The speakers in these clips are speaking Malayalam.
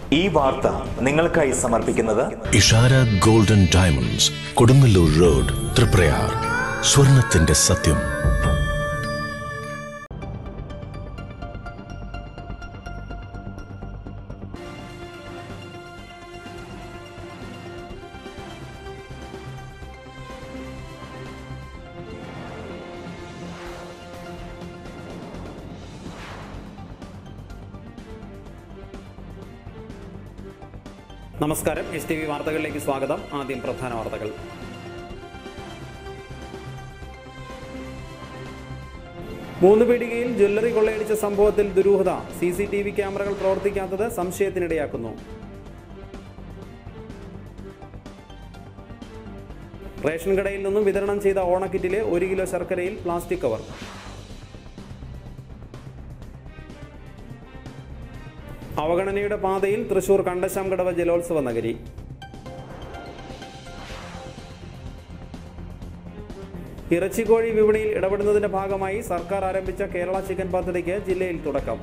ഈ വാർത്ത നിങ്ങൾക്കായി സമർപ്പിക്കുന്നത് Ishara golden diamonds Kodungallur road Thriprayar സ്വർണത്തിന്റെ സത്യം നമസ്കാരം എസ് ടി വി വാർത്തകളിലേക്ക് സ്വാഗതം ആദ്യം പ്രധാന വാർത്തകൾ മൂന്ന് പീടികയിൽ ജ്വല്ലറി കൊള്ളയടിച്ച സംഭവത്തിൽ ദുരൂഹത സി സി ടി വി ക്യാമറകൾ പ്രവർത്തിക്കാത്തത് സംശയത്തിനിടയാക്കുന്നു റേഷൻ കടയിൽ നിന്നും വിതരണം ചെയ്ത ഓണക്കിറ്റിലെ ഒരു കിലോ ശർക്കരയിൽ പ്ലാസ്റ്റിക് കവർ അവഗണനയുടെ പാതയിൽ തൃശൂർ കണ്ടശാംകടവ് ജലോത്സവ നഗരി ഇറച്ചിക്കോഴി വിപണിയിൽ ഇടപെടുന്നതിന്റെ ഭാഗമായി സർക്കാർ ആരംഭിച്ച കേരള ചിക്കൻ പദ്ധതിക്ക് ജില്ലയിൽ തുടക്കം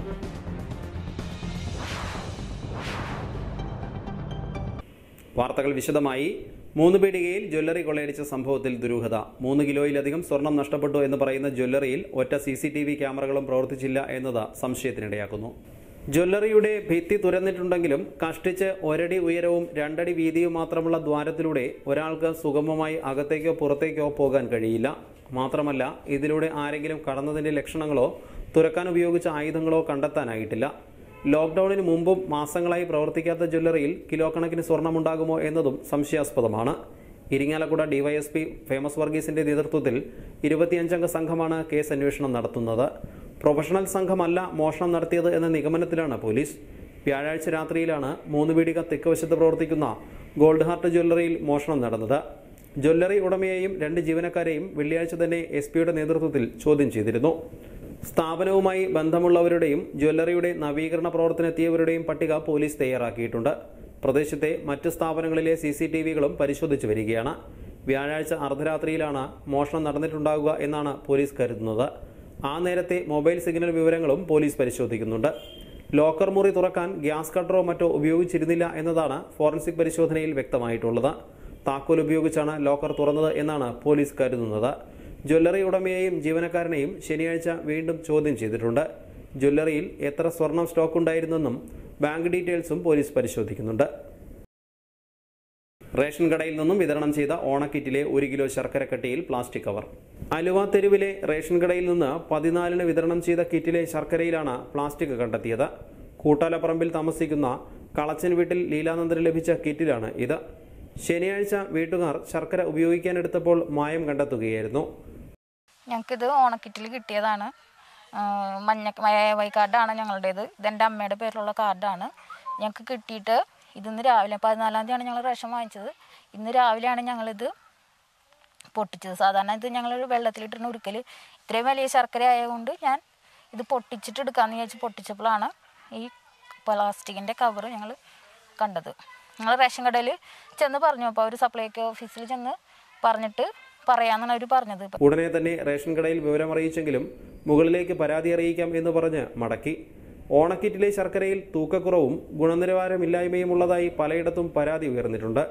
വാർത്തകൾ വിശദമായി മൂന്ന് പീടികയിൽ ജ്വല്ലറി കൊള്ളയടിച്ച സംഭവത്തിൽ ദുരൂഹത മൂന്ന് കിലോയിലധികം സ്വർണം നഷ്ടപ്പെട്ടു എന്ന് പറയുന്ന ജ്വല്ലറിയിൽ ഒറ്റ സി സി ടി വി ക്യാമറകളും പ്രവർത്തിച്ചില്ല എന്നത് സംശയത്തിനിടയാക്കുന്നു ജ്വല്ലറിയുടെ ഭിത്തി തുരന്നിട്ടുണ്ടെങ്കിലും കഷ്ടിച്ച് ഒരടി ഉയരവും രണ്ടടി വീതിയും മാത്രമുള്ള ദ്വാരത്തിലൂടെ ഒരാൾക്ക് സുഗമമായി അകത്തേക്കോ പുറത്തേക്കോ പോകാൻ കഴിയില്ല മാത്രമല്ല ഇതിലൂടെ ആരെങ്കിലും കടന്നതിന്റെ ലക്ഷണങ്ങളോ തുറക്കാൻ ഉപയോഗിച്ച ആയുധങ്ങളോ കണ്ടെത്താനായിട്ടില്ല ലോക്ക്ഡൌണിന് മുമ്പും മാസങ്ങളായി പ്രവർത്തിക്കാത്ത ജ്വല്ലറിയിൽ കിലോ കണക്കിന് സ്വർണമുണ്ടാകുമോ എന്നതും സംശയാസ്പദമാണ് ഇരിങ്ങാലക്കുട ഡിവൈഎസ്പി ഫേമസ് വർഗീസിന്റെ നേതൃത്വത്തിൽ ഇരുപത്തിയഞ്ചംഗ സംഘമാണ് കേസ് അന്വേഷണം നടത്തുന്നത് പ്രൊഫഷണൽ സംഘമല്ല മോഷണം നടത്തിയത് എന്ന നിഗമനത്തിലാണ് പോലീസ് വ്യാഴാഴ്ച രാത്രിയിലാണ് മൂന്ന് പീടിക തെക്കുവശത്ത് പ്രവർത്തിക്കുന്ന ഗോൾഡ് ഹാർട്ട് ജ്വല്ലറിയിൽ മോഷണം നടന്നത് ജ്വല്ലറി ഉടമയെയും രണ്ട് ജീവനക്കാരെയും വെള്ളിയാഴ്ച തന്നെ എസ് പിയുടെ നേതൃത്വത്തിൽ ചോദ്യം ചെയ്തിരുന്നു സ്ഥാപനവുമായി ബന്ധമുള്ളവരുടെയും ജ്വല്ലറിയുടെ നവീകരണ പ്രവർത്തനത്തിയവരുടെയും പട്ടിക പോലീസ് തയ്യാറാക്കിയിട്ടുണ്ട് പ്രദേശത്തെ മറ്റ് സ്ഥാപനങ്ങളിലെ സി സി ടി വികളും പരിശോധിച്ചു വരികയാണ് വ്യാഴാഴ്ച അർദ്ധരാത്രിയിലാണ് മോഷണം നടന്നിട്ടുണ്ടാകുക എന്നാണ് പോലീസ് കരുതുന്നത് ആ നേരത്തെ മൊബൈൽ സിഗ്നൽ വിവരങ്ങളും പോലീസ് പരിശോധിക്കുന്നുണ്ട് ലോക്കർ മുറി തുറക്കാൻ ഗ്യാസ് കട്ടറോ മറ്റോ ഉപയോഗിച്ചിരുന്നില്ല എന്നതാണ് ഫോറൻസിക് പരിശോധനയിൽ വ്യക്തമായിട്ടുള്ളത് താക്കോൽ ഉപയോഗിച്ചാണ് ലോക്കർ തുറന്നത് എന്നാണ് പോലീസ് കരുതുന്നത് ജ്വല്ലറി ഉടമയെയും ജീവനക്കാരനെയും ശനിയാഴ്ച വീണ്ടും ചോദ്യം ചെയ്തിട്ടുണ്ട് ജ്വല്ലറിയിൽ എത്ര സ്വർണം സ്റ്റോക്ക് ഉണ്ടായിരുന്നെന്നും ബാങ്ക് ഡീറ്റെയിൽസും പോലീസ് പരിശോധിക്കുന്നുണ്ട് റേഷൻ കടയിൽ നിന്നും വിതരണം ചെയ്ത ഓണക്കിറ്റിലെ ഒരു കിലോ ശർക്കര കട്ടിയിൽ പ്ലാസ്റ്റിക് കവർ അലുവ തെരുവിലെ റേഷൻ കടയിൽ നിന്ന് പതിനാലിന് വിതരണം ചെയ്ത കിറ്റിലെ ശർക്കരയിലാണ് പ്ലാസ്റ്റിക് കണ്ടെത്തിയത് കൂട്ടാലപ്പറമ്പിൽ താമസിക്കുന്ന കളച്ചൻ വീട്ടിൽ ലീലാനന്ദന് ലഭിച്ച കിറ്റിലാണ് ഇത് ശനിയാഴ്ച വീട്ടുകാർ ശർക്കര ഉപയോഗിക്കാനെടുത്തപ്പോൾ മായം കണ്ടെത്തുകയായിരുന്നു ഞങ്ങൾക്കിത് ഓണക്കിറ്റിൽ കിട്ടിയതാണ് ആ, മഞ്ഞ വൈ കാർഡാണ് ഞങ്ങളുടേത് ഇതെൻ്റെ അമ്മയുടെ പേരിലുള്ള കാർഡാണ് ഞങ്ങൾക്ക് കിട്ടിയിട്ട് ഇതിന്ന് രാവിലെ പതിനാലാം തീയതിയാണ് ഞങ്ങൾ റേഷൻ വാങ്ങിച്ചത് ഇന്ന് രാവിലെയാണ് ഞങ്ങളിത് പൊട്ടിച്ചത് സാധാരണ ഇത് ഞങ്ങൾ വെള്ളത്തിലിട്ടിരുന്ന ഉരുക്കൽ ഇത്രയും വലിയ ശർക്കര ആയതുകൊണ്ട് ഞാൻ ഇത് പൊട്ടിച്ചിട്ട് എടുക്കാമെന്ന് വിചാരിച്ച് പൊട്ടിച്ചപ്പോഴാണ് ഈ പ്ലാസ്റ്റിക്കിൻ്റെ കവർ ഞങ്ങൾ കണ്ടത് ഞങ്ങൾ റേഷൻ കടയിൽ ചെന്ന് പറഞ്ഞു അപ്പോൾ അവർ സപ്ലൈകോ ഓഫീസിൽ ചെന്ന് പറഞ്ഞിട്ട് പറയാമെന്നാണ് അവർ പറഞ്ഞത് ഉടനെ തന്നെ റേഷൻ കടയിൽ വിവരമറിയിച്ചെങ്കിലും മുകളിലേക്ക് പരാതി അറിയിക്കാം എന്ന് പറഞ്ഞ് മടക്കി ഓണക്കിറ്റിലെ ശർക്കരയിൽ തൂക്കക്കുറവും ഗുണനിലവാരമില്ലായ്മയും ഉള്ളതായി പലയിടത്തും പരാതി ഉയർന്നിട്ടുണ്ട്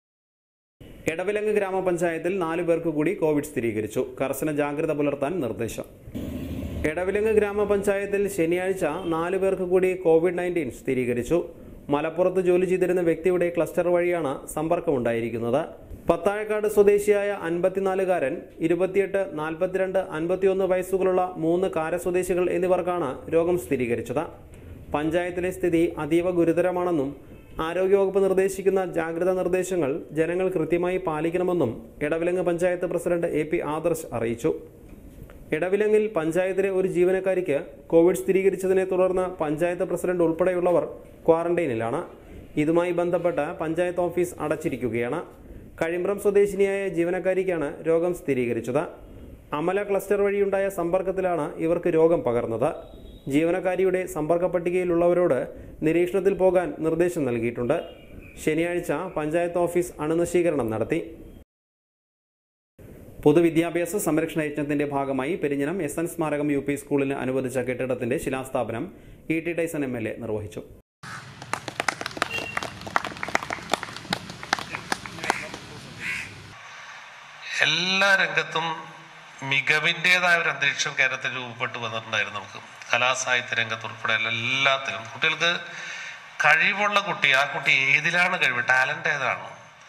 എടവിലങ്ങ് ഗ്രാമപഞ്ചായത്തിൽ നാലു പേർക്ക് കൂടി കോവിഡ് സ്ഥിരീകരിച്ചു കർശന ജാഗ്രത പുലർത്താൻ നിർദ്ദേശം എടവിലങ്ങ് ഗ്രാമപഞ്ചായത്തിൽ ശനിയാഴ്ച നാലു പേർക്ക് കൂടി കോവിഡ് നയൻറ്റീൻ സ്ഥിരീകരിച്ചു മലപ്പുറത്ത് ജോലി ചെയ്തിരുന്ന വ്യക്തിയുടെ ക്ലസ്റ്റർ വഴിയാണ് സമ്പർക്കമുണ്ടായിരിക്കുന്നത് പത്താഴക്കാട് സ്വദേശിയായ അൻപത്തിനാലുകാരൻ ഇരുപത്തിയെട്ട് നാൽപ്പത്തിരണ്ട് അൻപത്തിയൊന്ന് വയസ്സുകളുള്ള മൂന്ന് കാര സ്വദേശികൾ എന്നിവർക്കാണ് രോഗം സ്ഥിരീകരിച്ചത് പഞ്ചായത്തിലെ സ്ഥിതി അതീവ ഗുരുതരമാണെന്നും ആരോഗ്യവകുപ്പ് നിർദ്ദേശിക്കുന്ന ജാഗ്രതാ നിർദ്ദേശങ്ങൾ ജനങ്ങൾ കൃത്യമായി പാലിക്കണമെന്നും Edavilangu panchayat president A P Adarsh അറിയിച്ചു ഇടവിലങ്ങിൽ പഞ്ചായത്തിലെ ഒരു ജീവനക്കാരിക്ക് കോവിഡ് സ്ഥിരീകരിച്ചതിനെ തുടർന്ന് പഞ്ചായത്ത് പ്രസിഡന്റ് ഉൾപ്പെടെയുള്ളവർ ക്വാറന്റൈനിലാണ് ഇതുമായി ബന്ധപ്പെട്ട് പഞ്ചായത്ത് ഓഫീസ് അടച്ചിരിക്കുകയാണ് കഴിമ്പ്രം സ്വദേശിനിയായ ജീവനക്കാരിക്കാണ് രോഗം സ്ഥിരീകരിച്ചത് അമല ക്ലസ്റ്റർ വഴിയുണ്ടായ സമ്പർക്കത്തിലാണ് ഇവർക്ക് രോഗം പകർന്നത് ജീവനക്കാരിയുടെ സമ്പർക്ക പട്ടികയിലുള്ളവരോട് നിരീക്ഷണത്തിൽ പോകാൻ നിർദ്ദേശം നൽകിയിട്ടുണ്ട് ശനിയാഴ്ച പഞ്ചായത്ത് ഓഫീസ് അണുനശീകരണം നടത്തി പൊതുവിദ്യാഭ്യാസ സംരക്ഷണ യജ്ഞത്തിന്റെ ഭാഗമായി പെരിഞ്ഞനം എസ് എൻ സ്മാരകം യു പി സ്കൂളിന് അനുവദിച്ച കെട്ടിടത്തിന്റെ ശിലാസ്ഥാപനം E T Tyson M L A നിർവഹിച്ചു എല്ലാ രംഗത്തും മികവിൻ്റെതായ ഒരു അന്തരീക്ഷം കേരളത്തിൽ രൂപപ്പെട്ടു വന്നിട്ടുണ്ടായിരുന്നു നമുക്ക് കലാസാഹിത്യ രംഗത്ത് ഉൾപ്പെടെ എല്ലാത്തിലും കുട്ടികൾക്ക് കഴിവുള്ള കുട്ടി ആ കുട്ടി ഏതിലാണ് കഴിവ് ടാലൻ്റ് ഏതാണ്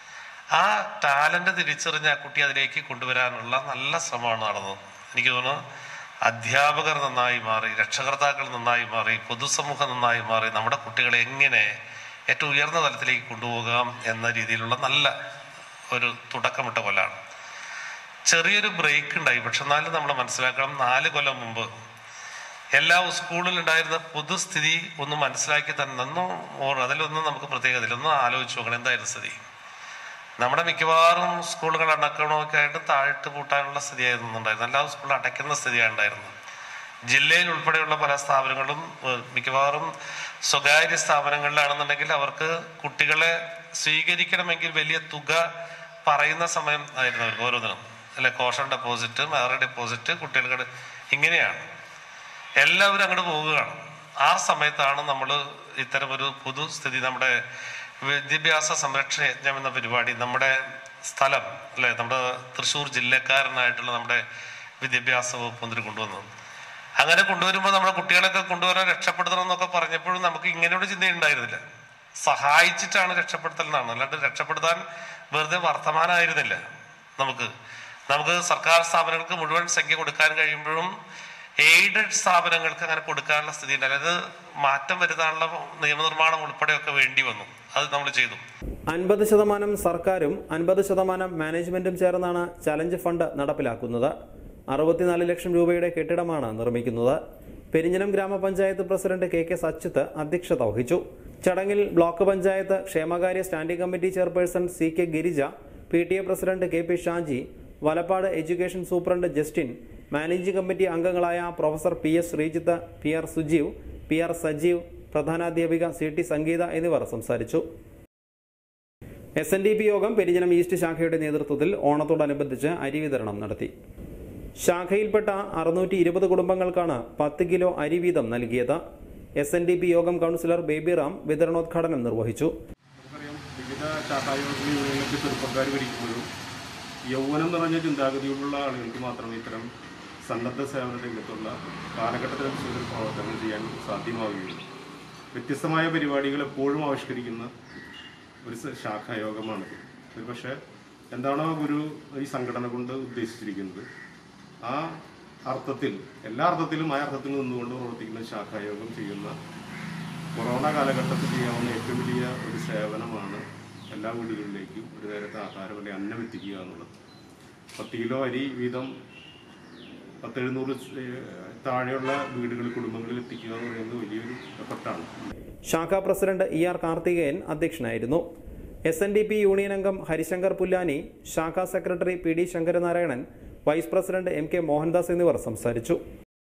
ആ ടാലൻ്റ് തിരിച്ചറിഞ്ഞ് ആ കുട്ടി അതിലേക്ക് കൊണ്ടുവരാനുള്ള നല്ല ശ്രമമാണ് നടന്നത് എനിക്ക് തോന്നുന്നു അധ്യാപകർ നന്നായി മാറി രക്ഷകർത്താക്കൾ നന്നായി മാറി പൊതുസമൂഹം നന്നായി മാറി നമ്മുടെ കുട്ടികളെ എങ്ങനെ ഏറ്റവും ഉയർന്ന തലത്തിലേക്ക് കൊണ്ടുപോകാം എന്ന രീതിയിലുള്ള നല്ല ഒരു തുടക്കമിട്ട കൊല്ലാണ് ചെറിയൊരു ബ്രേക്ക് ഉണ്ടായി പക്ഷെ എന്നാലും നമ്മൾ മനസ്സിലാക്കണം നാല് കൊല്ലം മുമ്പ് എല്ലാ സ്കൂളിൽ ഉണ്ടായിരുന്ന പൊതുസ്ഥിതി ഒന്ന് മനസ്സിലാക്കി തന്നെ ഒന്നും ഓർ അതിലൊന്നും നമുക്ക് പ്രത്യേകതയില്ല ഒന്ന് ആലോചിച്ച് നോക്കണം എന്തായിരുന്നു സ്ഥിതി നമ്മുടെ മിക്കവാറും സ്കൂളുകൾ അടക്കണമൊക്കെ ആയിട്ട് താഴ്ത്ത് പൂട്ടാനുള്ള സ്ഥിതിയായിരുന്നു ഉണ്ടായിരുന്നത് എല്ലാ സ്കൂളും അടയ്ക്കുന്ന സ്ഥിതിയാണ് ഉണ്ടായിരുന്നത് ജില്ലയിൽ ഉൾപ്പെടെയുള്ള പല സ്ഥാപനങ്ങളും ഏഹ്, മിക്കവാറും സ്വകാര്യ സ്ഥാപനങ്ങളിലാണെന്നുണ്ടെങ്കിൽ അവർക്ക് കുട്ടികളെ സ്വീകരിക്കണമെങ്കിൽ വലിയ തുക പറയുന്ന സമയം ആയിരുന്നു അവർക്ക് ഓരോന്നിനും അല്ലെ കോഷൻ ഡെപ്പോസിറ്റ് വേറെ ഡെപ്പോസിറ്റ് കുട്ടികൾക്ക് ഇങ്ങനെയാണ് എല്ലാവരും അങ്ങോട്ട് പോവുകയാണ് ആ സമയത്താണ് നമ്മൾ ഇത്തരം ഒരു പൊതുസ്ഥിതി നമ്മുടെ വിദ്യാഭ്യാസ സംരക്ഷണ യജ്ഞം എന്ന പരിപാടി നമ്മുടെ സ്ഥലം അല്ലെ നമ്മുടെ തൃശ്ശൂർ ജില്ലക്കാരനായിട്ടുള്ള നമ്മുടെ വിദ്യാഭ്യാസ വകുപ്പ് മന്ത്രി കൊണ്ടുവന്നത് അങ്ങനെ കൊണ്ടുവരുമ്പോൾ നമ്മുടെ കുട്ടികളെയൊക്കെ കൊണ്ടുവരാൻ രക്ഷപ്പെടുത്തണം എന്നൊക്കെ പറഞ്ഞപ്പോഴും നമുക്ക് ഇങ്ങനെയുള്ള ചിന്തയുണ്ടായിരുന്നില്ല സഹായിച്ചിട്ടാണ് രക്ഷപ്പെടുത്തൽ എന്നാണ് അല്ലാണ്ട് രക്ഷപ്പെടുത്താൻ വെറുതെ വർത്തമാനമായിരുന്നില്ല നമുക്ക് നമുക്ക് സർക്കാർ സ്ഥാപനങ്ങൾക്ക് മുഴുവൻ സംഖ്യ കൊടുക്കാൻ കഴിയുമ്പോഴും എയ്ഡഡ് സ്ഥാപനങ്ങൾക്ക് അങ്ങനെ കൊടുക്കാനുള്ള സ്ഥിതി ഉണ്ടായില്ല അത് മാറ്റം വരുത്താനുള്ള നിയമനിർമ്മാണം ഉൾപ്പെടെയൊക്കെ വേണ്ടി വന്നു അത് നമ്മൾ ചെയ്തു അൻപത് ശതമാനം സർക്കാരും അൻപത് ശതമാനം മാനേജ്മെന്റും ചേർന്നാണ് ചലഞ്ച് ഫണ്ട് നടപ്പിലാക്കുന്നത് അറുപത്തിനാല് ലക്ഷം രൂപയുടെ കെട്ടിടമാണ് നിർമ്മിക്കുന്നത് പെരിഞ്ഞനം ഗ്രാമപഞ്ചായത്ത് പ്രസിഡന്റ് കെ കെ സച്ചിത്ത് അധ്യക്ഷത വഹിച്ചു ചടങ്ങിൽ ബ്ലോക്ക് പഞ്ചായത്ത് ക്ഷേമകാര്യ standing committee chairperson C K Girija P T A president K P Shaji Valappad education സൂപ്രണ്ട് ജസ്റ്റിൻ മാനേജിംഗ് കമ്മിറ്റി അംഗങ്ങളായ professor P S Sreejith P R Sujeev P R Sajeev പ്രധാനാധ്യാപിക സി ടി സംഗീത എന്നിവർ സംസാരിച്ചു എസ് എൻ ഡി പി യോഗം പെരിജനം ഈസ്റ്റ് ശാഖയുടെ നേതൃത്വത്തിൽ ഓണത്തോടനുബന്ധിച്ച് അരി വിതരണം നടത്തി ശാഖയിൽപ്പെട്ട അറുന്നൂറ്റി ഇരുപത് കുടുംബങ്ങൾക്കാണ് പത്ത് കിലോ അരി വീതം നൽകിയത് എസ് എൻ ഡി പി യോഗം കൗൺസിലർ ബേബിറാം വിതരണോദ്ഘാടനം നിർവഹിച്ചു നമുക്കറിയാം വിവിധ ശാഖായോഗ യൂണിയനിലേക്ക് ചെറുപ്പക്കാർ ഭരിക്കുമ്പോഴും യൗവനം നിറഞ്ഞ ചിന്താഗതിയുള്ള ആളുകൾക്ക് മാത്രമേ ഇത്തരം സന്നദ്ധ സേവന രംഗത്തുള്ള കാലഘട്ടത്തിനനുസരിച്ച് പ്രവർത്തനം ചെയ്യാൻ സാധ്യമാവുകയുള്ളൂ വ്യത്യസ്തമായ പരിപാടികൾ എപ്പോഴും ആവിഷ്കരിക്കുന്ന ഒരു സ- ശാഖായോഗമാണിത് ഒരു പക്ഷേ എന്താണോ ഗുരു ഈ സംഘടന കൊണ്ട് ഉദ്ദേശിച്ചിരിക്കുന്നത് ആ അർത്ഥത്തിൽ എല്ലാ അർത്ഥത്തിലും ആ അർത്ഥത്തിൽ നിന്നുകൊണ്ട് പ്രവർത്തിക്കുന്ന ശാഖായോഗം ചെയ്യുന്ന കൊറോണ കാലഘട്ടത്തിൽ ചെയ്യാവുന്ന ഏറ്റവും വലിയ ഒരു സേവനമാണ് എല്ലാ വീടുകളിലേക്കും ഒരു നേരത്തെ ആഹാരം അല്ലെങ്കിൽ അന്നം എത്തിക്കുക എന്നുള്ളത് പത്ത് കിലോ അരി വീതം പത്തെഴുന്നൂറ് താഴെയുള്ള വീടുകളിൽ കുടുംബങ്ങളിൽ എത്തിക്കുക എന്ന് പറയുന്നത് വലിയൊരു എഫർട്ടാണ് ശാഖാ പ്രസിഡന്റ് ഇ ആർ കാർത്തികേയൻ അധ്യക്ഷനായിരുന്നു S N D P union അംഗം ഹരിശങ്കർ പുല്ലാനി ശാഖാ secretary P D Sankaranarayanan vice president M K Mohandas എന്നിവർ സംസാരിച്ചു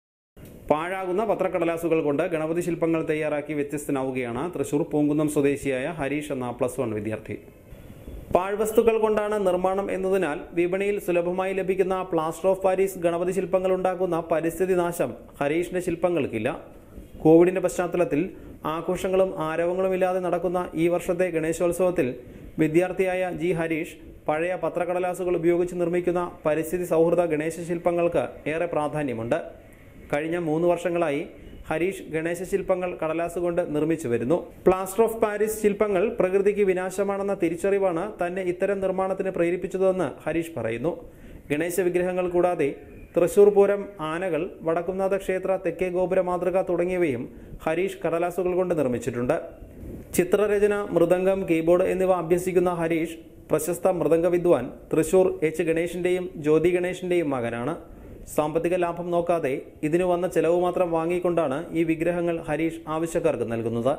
പാഴാകുന്ന പത്രക്കടലാസുകൾ കൊണ്ട് ഗണപതി ശില്പങ്ങൾ തയ്യാറാക്കി വ്യത്യസ്തനാവുകയാണ് തൃശൂർ പൂങ്കുന്നം സ്വദേശിയായ ഹരീഷ് എന്ന പ്ലസ് വൺ വിദ്യാർത്ഥി പാഴ്വസ്തുക്കൾ കൊണ്ടാണ് നിർമ്മാണം എന്നതിനാൽ വിപണിയിൽ സുലഭമായി ലഭിക്കുന്ന പ്ലാസ്റ്റർ ഓഫ് പാരീസ് ഗണപതി ശില്പങ്ങൾ ഉണ്ടാക്കുന്ന പരിസ്ഥിതി നാശം ഹരീഷിന്റെ ശില്പങ്ങൾക്കില്ല കോവിഡിന്റെ പശ്ചാത്തലത്തിൽ ആഘോഷങ്ങളും ആരവങ്ങളും ഇല്ലാതെ നടക്കുന്ന ഈ വർഷത്തെ ഗണേശോത്സവത്തിൽ വിദ്യാർത്ഥിയായ ജി ഹരീഷ് പഴയ പത്രക്കടലാസുകൾ ഉപയോഗിച്ച് നിർമ്മിക്കുന്ന പരിസ്ഥിതി സൗഹൃദ ഗണേശ ശില്പങ്ങൾക്ക് ഏറെ പ്രാധാന്യമുണ്ട് കഴിഞ്ഞ മൂന്ന് വർഷങ്ങളായി ഹരീഷ് ഗണേശ ശില്പങ്ങൾ കടലാസ് കൊണ്ട് നിർമ്മിച്ചു വരുന്നു പ്ലാസ്റ്റർ ഓഫ് പാരീസ് ശില്പങ്ങൾ പ്രകൃതിക്ക് വിനാശമാണെന്ന തിരിച്ചറിവാണ് തന്നെ ഇത്തരം നിർമ്മാണത്തിന് പ്രേരിപ്പിച്ചതെന്ന് ഹരീഷ് പറയുന്നു ഗണേശ വിഗ്രഹങ്ങൾ കൂടാതെ തൃശൂർ പൂരം ആനകൾ വടക്കുംനാഥ ക്ഷേത്ര തെക്കേ ഗോപുര മാതൃക തുടങ്ങിയവയും ഹരീഷ് കടലാസുകൾ കൊണ്ട് നിർമ്മിച്ചിട്ടുണ്ട് ചിത്രരചന മൃദംഗം കീബോർഡ് എന്നിവ അഭ്യസിക്കുന്ന ഹരീഷ് പ്രശസ്ത മൃദംഗ വിദ്വാൻ തൃശൂർ എച്ച് ഗണേഷിന്റെയും ജ്യോതി ഗണേഷിന്റെയും മകനാണ് സാമ്പത്തിക ലാഭം നോക്കാതെ ഇതിനു വന്ന ചെലവ് മാത്രം വാങ്ങിക്കൊണ്ടാണ് ഈ വിഗ്രഹങ്ങൾ ഹരീഷ് ആവശ്യക്കാർക്ക് നൽകുന്നത്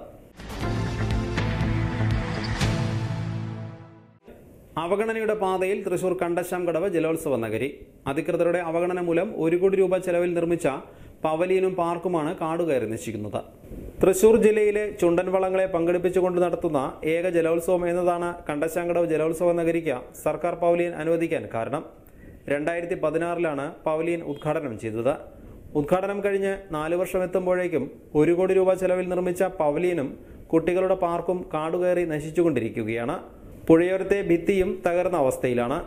അവഗണനയുടെ പാതയിൽ തൃശൂർ കണ്ടശാംകടവ് ജലോത്സവ നഗരി അധികൃതരുടെ അവഗണന മൂലം ഒരു കോടി രൂപ ചെലവിൽ നിർമ്മിച്ച പവലിയനും പാർക്കുമാണ് കാടുകയറി നശിക്കുന്നത് തൃശൂർ ജില്ലയിലെ ചുണ്ടൻ വള്ളങ്ങളെ പങ്കെടുപ്പിച്ചുകൊണ്ട് നടത്തുന്ന ഏക ജലോത്സവം എന്നതാണ് കണ്ടശാംകടവ് ജലോത്സവ നഗരിക്ക് സർക്കാർ പവലിയൻ അനുവദിക്കാൻ കാരണം രണ്ടായിരത്തി പതിനാറിലാണ് പവലിയൻ ഉദ്ഘാടനം ചെയ്തത് ഉദ്ഘാടനം കഴിഞ്ഞ് നാല് വർഷം എത്തുമ്പോഴേക്കും ഒരു കോടി രൂപ ചെലവിൽ നിർമ്മിച്ച പവലിയനും കുട്ടികളുടെ പാർക്കും കാടുകയറി നശിച്ചുകൊണ്ടിരിക്കുകയാണ് പുഴയോരത്തെ ഭിത്തിയും തകർന്ന അവസ്ഥയിലാണ്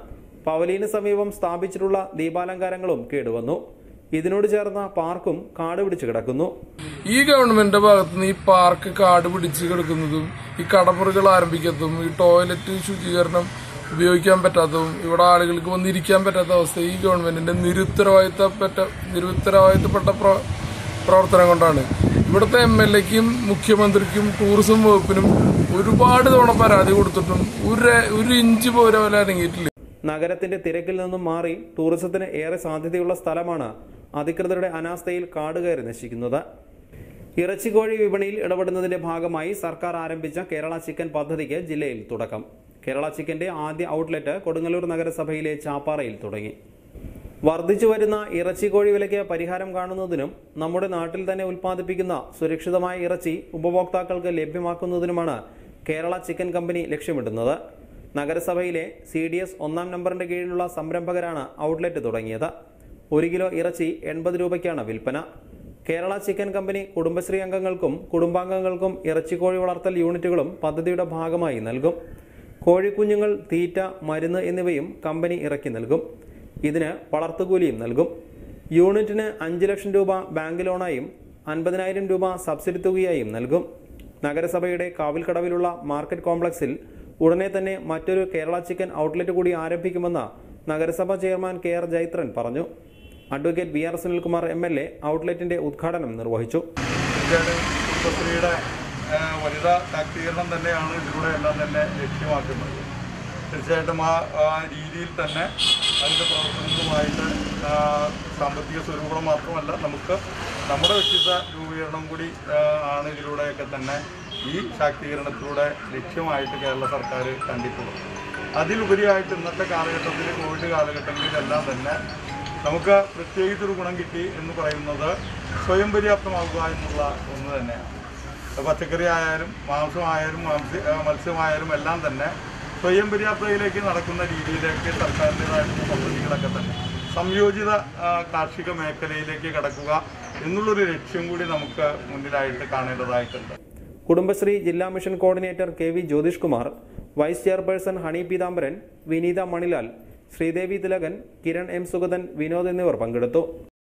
പവലിന് സമീപം സ്ഥാപിച്ചിട്ടുള്ള ദീപാലങ്കാരങ്ങളും കേടുവന്നു ഇതിനോട് ചേർന്ന പാർക്കും കാട് പിടിച്ചു കിടക്കുന്നു ഈ ഗവൺമെന്റിന്റെ ഭാഗത്ത് നിന്ന് ഈ പാർക്ക് കാട് പിടിച്ച് കിടക്കുന്നതും ഈ കടമുറികൾ ആരംഭിക്കാത്തതും ഈ ടോയ്ലറ്റ് ശുചീകരണം ഉപയോഗിക്കാൻ പറ്റാത്തതും ഇവിടെ ആളുകൾക്ക് വന്നിരിക്കാൻ പറ്റാത്ത അവസ്ഥ ഈ ഗവൺമെന്റിന്റെ നിരുത്തരവാദിത്തപ്പെട്ട നിരുത്തരവാദിത്തപ്പെട്ട പ്ര- പ്രവർത്തനം കൊണ്ടാണ് ഇവിടുത്തെ എം എൽ എക്കും മുഖ്യമന്ത്രിക്കും ടൂറിസം വകുപ്പിനും ഒരുപാട് തവണ പരാതി കൊടുത്തിട്ടും ഒരു ഒരു ഇഞ്ച് പോലും അവരെ അനങ്ങിയിട്ടില്ല നഗരത്തിന്റെ തിരക്കിൽ നിന്നും മാറി ടൂറിസത്തിന് ഏറെ സാധ്യതയുള്ള സ്ഥലമാണ് അധികൃതരുടെ അനാസ്ഥയിൽ കാട് കയറി നശിക്കുന്നത് ഇറച്ചിക്കോഴി വിപണിയിൽ ഇടപെടുന്നതിന്റെ ഭാഗമായി സർക്കാർ ആരംഭിച്ച കേരള ചിക്കൻ പദ്ധതിക്ക് ജില്ലയിൽ തുടക്കം കേരള ചിക്കന്റെ ആദ്യ ഔട്ട്ലെറ്റ് കൊടുങ്ങല്ലൂർ നഗരസഭയിലെ ചാപ്പാറയിൽ തുടങ്ങി വർദ്ധിച്ചു വരുന്ന ഇറച്ചിക്കോഴി വിലയ്ക്ക് പരിഹാരം കാണുന്നതിനും നമ്മുടെ നാട്ടിൽ തന്നെ ഉൽപ്പാദിപ്പിക്കുന്ന സുരക്ഷിതമായ ഇറച്ചി ഉപഭോക്താക്കൾക്ക് ലഭ്യമാക്കുന്നതിനുമാണ് കേരള ചിക്കൻ കമ്പനി ലക്ഷ്യമിടുന്നത് നഗരസഭയിലെ സി ഡി എസ് ഒന്നാം നമ്പറിന്റെ കീഴിലുള്ള സംരംഭകരാണ് ഔട്ട്ലെറ്റ് തുടങ്ങിയത് ഒരു കിലോ ഇറച്ചി എൺപത് രൂപയ്ക്കാണ് വിൽപ്പന കേരള ചിക്കൻ കമ്പനി കുടുംബശ്രീ അംഗങ്ങൾക്കും കുടുംബാംഗങ്ങൾക്കും ഇറച്ചിക്കോഴി വളർത്തൽ യൂണിറ്റുകളും പദ്ധതിയുടെ ഭാഗമായി നൽകും കോഴിക്കുഞ്ഞുങ്ങൾ തീറ്റ മരുന്ന് എന്നിവയും കമ്പനി ഇറക്കി നൽകും ഇതിന് വളർത്തുകൂലിയും നൽകും യൂണിറ്റിന് അഞ്ച് ലക്ഷം രൂപ ബാങ്ക് ലോണായും അൻപതിനായിരം രൂപ സബ്സിഡി തുകയായും നൽകും നഗരസഭയുടെ കാവിൽക്കടവിലുള്ള മാർക്കറ്റ് കോംപ്ലക്സിൽ ഉടനെ തന്നെ മറ്റൊരു കേരള ചിക്കൻ ഔട്ട്ലെറ്റ് കൂടി ആരംഭിക്കുമെന്ന് നഗരസഭാ ചെയർമാൻ കെ ആർ ജൈത്രൻ പറഞ്ഞു advocate B R Sunilkumar M L A ഔട്ട്ലെറ്റിന്റെ ഉദ്ഘാടനം നിർവഹിച്ചു തീർച്ചയായിട്ടും കുടുംബശ്രീയുടെ ആ, വനിതാ ശാക്തീകരണം തന്നെയാണ് ഇതിലൂടെ എല്ലാം തന്നെ ലക്ഷ്യമാക്കുന്നത് തീർച്ചയായിട്ടും ആ ആ രീതിയിൽ തന്നെ അതിൻ്റെ പ്രവർത്തനങ്ങളുമായിട്ട് ആ, സാമ്പത്തിക സ്വരൂപം മാത്രമല്ല നമുക്ക് നമ്മുടെ വ്യക്തിത്വ രൂപീകരണം കൂടി ആ, ആണ് ഇതിലൂടെയൊക്കെ തന്നെ ഈ ശാക്തീകരണത്തിലൂടെ ലക്ഷ്യമായിട്ട് കേരള സർക്കാർ കണ്ടിട്ടുള്ളത് അതിലുപരിയായിട്ട് ഇന്നത്തെ കാലഘട്ടത്തിൽ കോവിഡ് കാലഘട്ടങ്ങളിലെല്ലാം തന്നെ നമുക്ക് പ്രത്യേകിച്ചൊരു ഗുണം കിട്ടി എന്ന് പറയുന്നത് സ്വയം പര്യാപ്തമാകുക എന്നുള്ള ഒന്ന് തന്നെയാണ് പച്ചക്കറി ആയാലും മാംസമായാലും മാംസ്യ ആ, മത്സ്യമായാലും എല്ലാം തന്നെ സ്വയം പര്യാപ്തതയിലേക്ക് നടക്കുന്ന രീതിയിലേക്ക് സർക്കാരിൻ്റെതായിട്ടുള്ള പദ്ധതികളൊക്കെ തന്നെ സംയോജിത ആ, കാർഷിക മേഖലയിലേക്ക് കടക്കുക എന്നുള്ളൊരു ലക്ഷ്യം കൂടി നമുക്ക് മുന്നിലായിട്ട് കാണേണ്ടതായിട്ടുണ്ട് കുടുംബശ്രീ ജില്ലാ mission coordinator K V Jyothish Kumar vice chairperson Honey Peethambaran Vineetha Manilal Sreedevi Thilakan Kiran M Sugathan Vinod എന്നിവർ പങ്കെടുത്തു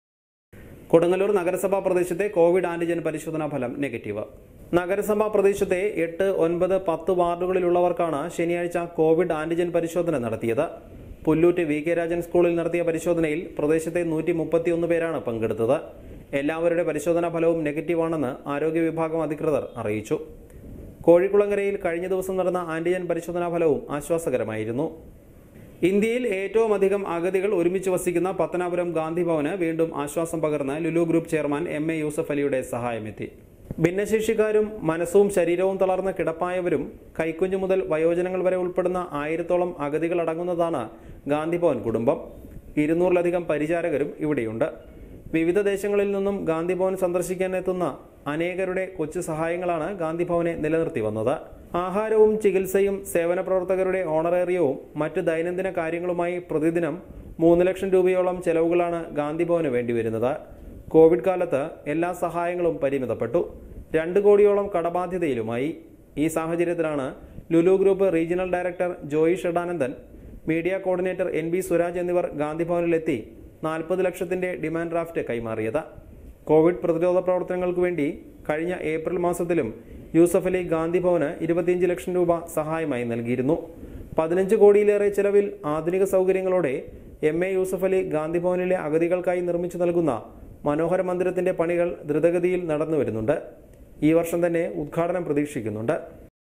കൊടുങ്ങല്ലൂർ നഗരസഭാ പ്രദേശത്തെ കോവിഡ് ആന്റിജൻ പരിശോധനാ ഫലം നെഗറ്റീവ് നഗരസഭാ പ്രദേശത്തെ എട്ട് ഒൻപത് പത്ത് വാർഡുകളിലുള്ളവർക്കാണ് ശനിയാഴ്ച കോവിഡ് ആന്റിജൻ പരിശോധന നടത്തിയത് പുല്ലൂറ്റ് വി കെ രാജൻ സ്കൂളിൽ നടത്തിയ പരിശോധനയിൽ പ്രദേശത്തെ നൂറ്റി മുപ്പത്തിയൊന്ന് പേരാണ് പങ്കെടുത്തത് എല്ലാവരുടെ പരിശോധനാ ഫലവും നെഗറ്റീവാണെന്ന് ആരോഗ്യ വിഭാഗം അധികൃതർ അറിയിച്ചു കോഴിക്കുളങ്ങരയിൽ കഴിഞ്ഞ ദിവസം നടന്ന ആന്റിജൻ പരിശോധനാ ഫലവും ആശ്വാസകരമായിരുന്നു ഇന്ത്യയിൽ ഏറ്റവും അധികം അഗതികൾ ഒരുമിച്ച് വസിക്കുന്ന പത്തനാപുരം ഗാന്ധി ഭവന് വീണ്ടും ആശ്വാസം പകർന്ന് Lulu group chairman M A Yusuf അലിയുടെ സഹായമെത്തി ഭിന്നശേഷിക്കാരും മനസ്സും ശരീരവും തളർന്ന് കിടപ്പായവരും കൈക്കുഞ്ഞു മുതൽ വയോജനങ്ങൾ വരെ ഉൾപ്പെടുന്ന ആയിരത്തോളം അഗതികൾ അടങ്ങുന്നതാണ് ഗാന്ധിഭവൻ കുടുംബം ഇരുന്നൂറിലധികം പരിചാരകരും ഇവിടെയുണ്ട് വിവിധ ദേശങ്ങളിൽ നിന്നും ഗാന്ധിഭവൻ സന്ദർശിക്കാൻ എത്തുന്ന അനേകരുടെ കൊച്ചു സഹായങ്ങളാണ് ഗാന്ധിഭവനെ നിലനിർത്തി വന്നത് ആഹാരവും ചികിത്സയും സേവന പ്രവർത്തകരുടെ ഓണറേറിയവും മറ്റ് ദൈനംദിന കാര്യങ്ങളുമായി പ്രതിദിനം മൂന്ന് ലക്ഷം രൂപയോളം ചെലവുകളാണ് ഗാന്ധിഭവന് വേണ്ടിവരുന്നത് കോവിഡ് കാലത്ത് എല്ലാ സഹായങ്ങളും പരിമിതപ്പെട്ടു രണ്ട് കോടിയോളം കടബാധ്യതയിലുമായി ഈ സാഹചര്യത്തിലാണ് Lulu group regional director Joy Shadanandan media coordinator N B Suraj എന്നിവർ ഗാന്ധിഭവനിലെത്തി നാൽപ്പത് ലക്ഷത്തിന്റെ ഡിമാൻഡ് ഡ്രാഫ്റ്റ് കൈമാറിയത് കോവിഡ് പ്രതിരോധ പ്രവർത്തനങ്ങൾക്ക് വേണ്ടി കഴിഞ്ഞ ഏപ്രിൽ മാസത്തിലും യൂസഫ് അലി ഗാന്ധിഭവന് ഇരുപത്തിയഞ്ച് ലക്ഷം രൂപ സഹായമായി നൽകിയിരുന്നു പതിനഞ്ച് കോടിയിലേറെ ചെലവിൽ ആധുനിക സൗകര്യങ്ങളോടെ എം എ യൂസഫ് അലി ഗാന്ധിഭവനിലെ അഗതികൾക്കായി നിർമ്മിച്ചു നൽകുന്ന മനോഹര മന്ദിരത്തിന്റെ പണികൾ ദ്രുതഗതിയിൽ നടന്നു വരുന്നുണ്ട് ഈ വർഷം തന്നെ ഉദ്ഘാടനം പ്രതീക്ഷിക്കുന്നുണ്ട്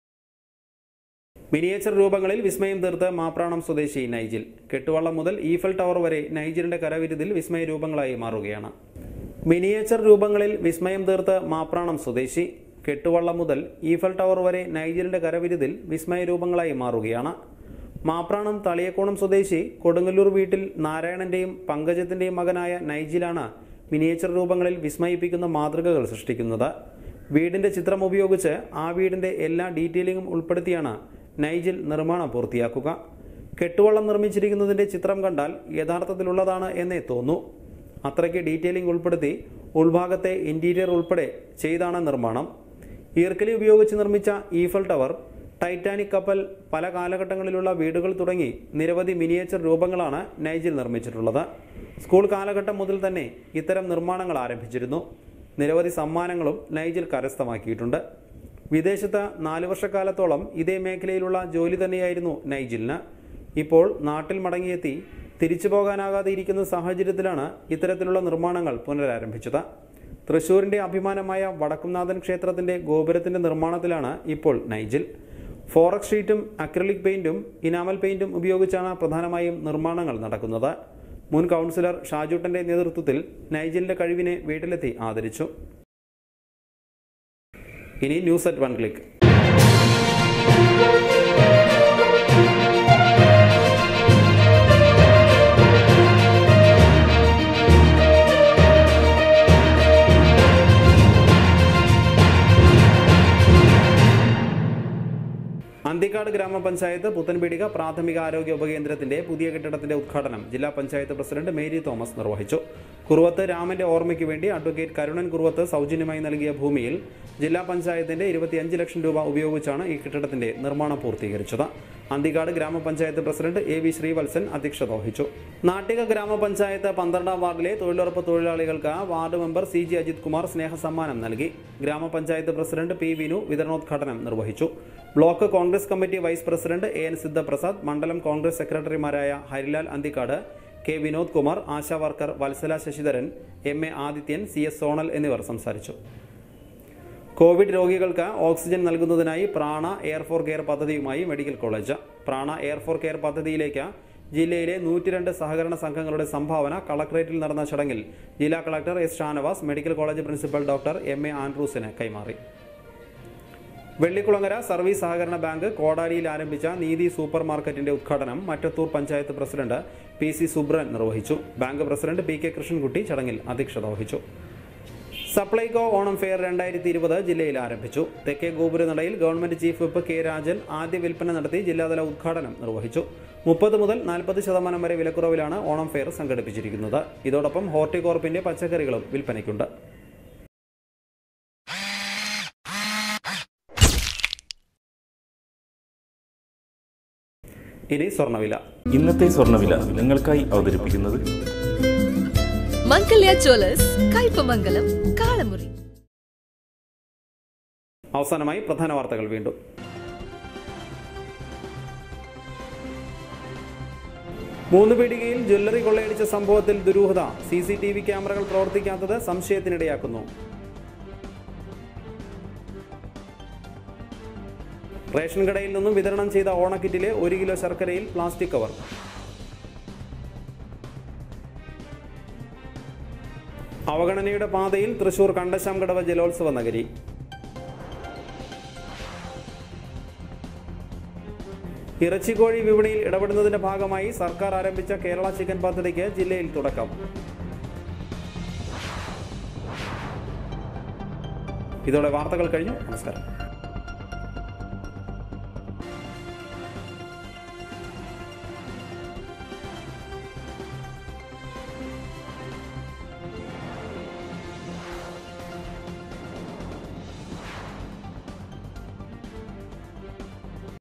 മിനിയേച്ചർ രൂപങ്ങളിൽ വിസ്മയം തീർത്ത് മാപ്രാണം സ്വദേശി നൈജിൽ കെട്ടുവള്ളം മുതൽ ഈഫൽ ടവർ വരെ നൈജിലിന്റെ കരവിരുതിൽ വിസ്മയ രൂപങ്ങളായി മാറുകയാണ് മിനിയേച്ചർ രൂപങ്ങളിൽ വിസ്മയം തീർത്ത് മാപ്രാണം സ്വദേശി കെട്ടുവള്ളം മുതൽ ഈഫൽ ടവർ വരെ നൈജിലിന്റെ കരവിരുതിൽ വിസ്മയ രൂപങ്ങളായി മാറുകയാണ് മാപ്രാണം തളിയക്കോണം സ്വദേശി കൊടുങ്ങല്ലൂർ വീട്ടിൽ നാരായണന്റെയും പങ്കജത്തിന്റെയും മകനായ നൈജിലാണ് മിനിയേച്ചർ രൂപങ്ങളിൽ വിസ്മയിപ്പിക്കുന്ന മാതൃകകൾ സൃഷ്ടിക്കുന്നത് വീടിന്റെ ചിത്രം ഉപയോഗിച്ച് ആ വീടിന്റെ എല്ലാ ഡീറ്റെയിലിംഗും ഉൾപ്പെടുത്തിയാണ് നൈജിൽ നിർമ്മാണം പൂർത്തിയാക്കുക കെട്ടുവള്ളം നിർമ്മിച്ചിരിക്കുന്നതിന്റെ ചിത്രം കണ്ടാൽ യഥാർത്ഥത്തിലുള്ളതാണ് എന്നേ തോന്നൂ അത്രയ്ക്ക് ഡീറ്റെയിലിംഗ് ഉൾപ്പെടുത്തി ഉൾഭാഗത്തെ ഇന്റീരിയർ ഉൾപ്പെടെ ചെയ്താണ് നിർമ്മാണം ഈർക്കലി ഉപയോഗിച്ച് നിർമ്മിച്ച ഈഫൽ ടവർ ടൈറ്റാനിക് കപ്പൽ പല കാലഘട്ടങ്ങളിലുള്ള വീടുകൾ തുടങ്ങി നിരവധി മിനിയേച്ചർ രൂപങ്ങളാണ് നൈജിൽ നിർമ്മിച്ചിട്ടുള്ളത് സ്കൂൾ കാലഘട്ടം മുതൽ തന്നെ ഇത്തരം നിർമ്മാണങ്ങൾ ആരംഭിച്ചിരുന്നു നിരവധി സമ്മാനങ്ങളും നൈജിൽ കരസ്ഥമാക്കിയിട്ടുണ്ട് വിദേശത്ത് നാല് വർഷക്കാലത്തോളം ഇതേ മേഖലയിലുള്ള ജോലി തന്നെയായിരുന്നു നൈജിലിന് ഇപ്പോൾ നാട്ടിൽ മടങ്ങിയെത്തി തിരിച്ചു പോകാനാകാതെ ഇരിക്കുന്ന സാഹചര്യത്തിലാണ് ഇത്തരത്തിലുള്ള നിർമ്മാണങ്ങൾ പുനരാരംഭിച്ചത് തൃശൂരിന്റെ അഭിമാനമായ വടക്കുംനാഥൻ ക്ഷേത്രത്തിന്റെ ഗോപുരത്തിന്റെ നിർമ്മാണത്തിലാണ് ഇപ്പോൾ നൈജിൽ ഫോറക് ഷീറ്റും അക്രലിക് പെയിന്റും ഇനാമൽ പെയിന്റും ഉപയോഗിച്ചാണ് പ്രധാനമായും നിർമ്മാണങ്ങൾ നടക്കുന്നത് മുൻ കൗൺസിലർ ഷാജൂട്ടന്റെ നേതൃത്വത്തിൽ നൈജിലിന്റെ കഴിവിനെ വീട്ടിലെത്തി ആദരിച്ചു ഇനി news at one click Anthikkad ഗ്രാമപഞ്ചായത്ത് പുത്തൻപീടിക പ്രാഥമിക ആരോഗ്യ ഉപകേന്ദ്രത്തിന്റെ പുതിയ കെട്ടിടത്തിന്റെ ഉദ്ഘാടനം ജില്ലാ പഞ്ചായത്ത് പ്രസിഡന്റ് മേരി തോമസ് നിർവഹിച്ചു കുറുവത്ത് രാമന്റെ ഓർമ്മയ്ക്ക് വേണ്ടി അഡ്വക്കേറ്റ് കരുണൻ കുറുവത്ത് സൗജന്യമായി നൽകിയ ഭൂമിയിൽ ജില്ലാ പഞ്ചായത്തിന്റെ ഇരുപത്തിയഞ്ച് ലക്ഷം രൂപ ഉപയോഗിച്ചാണ് ഈ കെട്ടിടത്തിന്റെ നിർമ്മാണം പൂർത്തീകരിച്ചത് അന്തിക്കാട് ഗ്രാമപഞ്ചായത്ത് പ്രസിഡന്റ് എ വി ശ്രീവത്സൻ അധ്യക്ഷത വഹിച്ചു നാട്ടിക ഗ്രാമപഞ്ചായത്ത് പന്ത്രണ്ടാം വാർഡിലെ തൊഴിലുറപ്പ് തൊഴിലാളികൾക്ക് ward member C G Ajith Kumar സ്നേഹ സമ്മാനം നൽകി ഗ്രാമപഞ്ചായത്ത് പ്രസിഡന്റ് പി വിനു വിതരണോദ്ഘാടനം നിർവഹിച്ചു block Congress committee vice president A N Sidhaprasad മണ്ഡലം കോൺഗ്രസ് സെക്രട്ടറിമാരായ Harilal Anthikkad K Vinod Kumar ASHA worker Vatsala Sasidharan M A Adithyan C S Sonal എന്നിവർ സംസാരിച്ചു കോവിഡ് രോഗികൾക്ക് ഓക്സിജൻ നൽകുന്നതിനായി പ്രാണ എയർ ഫോർ കെയർ പദ്ധതിയുമായി medical college Prana air for care പദ്ധതിയിലേക്ക് ജില്ലയിലെ നൂറ്റിരണ്ട് സഹകരണ സംഘങ്ങളുടെ സംഭാവന കളക്ടറേറ്റിൽ നടന്ന ചടങ്ങിൽ ജില്ലാ collector S Shanavas medical college principal doctor M A ആൻഡ്രൂസിന് കൈമാറി വെള്ളിക്കുളങ്ങര സർവീസ് സഹകരണ ബാങ്ക് കോടാലിയിൽ ആരംഭിച്ച നീതി സൂപ്പർ മാർക്കറ്റിന്റെ ഉദ്ഘാടനം Mattathur panchayat president P C Subran നിർവഹിച്ചു bank president P K Krishnankutty ചടങ്ങിൽ അധ്യക്ഷത വഹിച്ചു സപ്ലൈകോ ഓണം ഫെയർ രണ്ടായിരത്തി ഇരുപത് ജില്ലയിൽ ആരംഭിച്ചു തെക്കേ ഗോപുരനടയിൽ government chief whip K Rajan ആദ്യ വിൽപ്പന നടത്തി ജില്ലാതല ഉദ്ഘാടനം നിർവഹിച്ചു മുപ്പത് മുതൽ നാൽപ്പത് ശതമാനം വരെ വിലക്കുറവിലാണ് ഓണം ഫെയർ സംഘടിപ്പിച്ചിരിക്കുന്നത് ഇതോടൊപ്പം ഹോർട്ടികോർപ്പിന്റെ പച്ചക്കറികളും വിൽപ്പനയ്ക്കുണ്ട് ഇനി സ്വർണ്ണവില ഇന്നത്തെ സ്വർണ്ണവില നിങ്ങൾക്കായി അവതരിപ്പിക്കുന്നത് മംഗല്യ ജ്വല്ലേഴ്സ് കയ്പമംഗലം കാളമുറി അവസാനമായി പ്രധാന വാർത്തകൾ വീണ്ടും മൂന്ന് പീടികയിൽ ജ്വല്ലറി കൊള്ളയടിച്ച സംഭവത്തിൽ ദുരൂഹത സി സി ടി വി ക്യാമറകൾ പ്രവർത്തിക്കാത്തത് സംശയത്തിനിടയാക്കുന്നു റേഷൻ കടയിൽ നിന്നും വിതരണം ചെയ്ത ഓണക്കിറ്റിലെ ഒരു കിലോ ശർക്കരയിൽ പ്ലാസ്റ്റിക് കവർ അവഗണനയുടെ പാതയിൽ തൃശൂർ കണ്ടശാംകടവ് ജലോത്സവ നഗരി ഇറച്ചിക്കോഴി വിപണിയിൽ ഇടപെടുന്നതിന്റെ ഭാഗമായി സർക്കാർ ആരംഭിച്ച കേരള ചിക്കൻ പദ്ധതിക്ക് ജില്ലയിൽ തുടക്കം ഇതോടെ വാർത്തകൾ കഴിഞ്ഞു നമസ്കാരം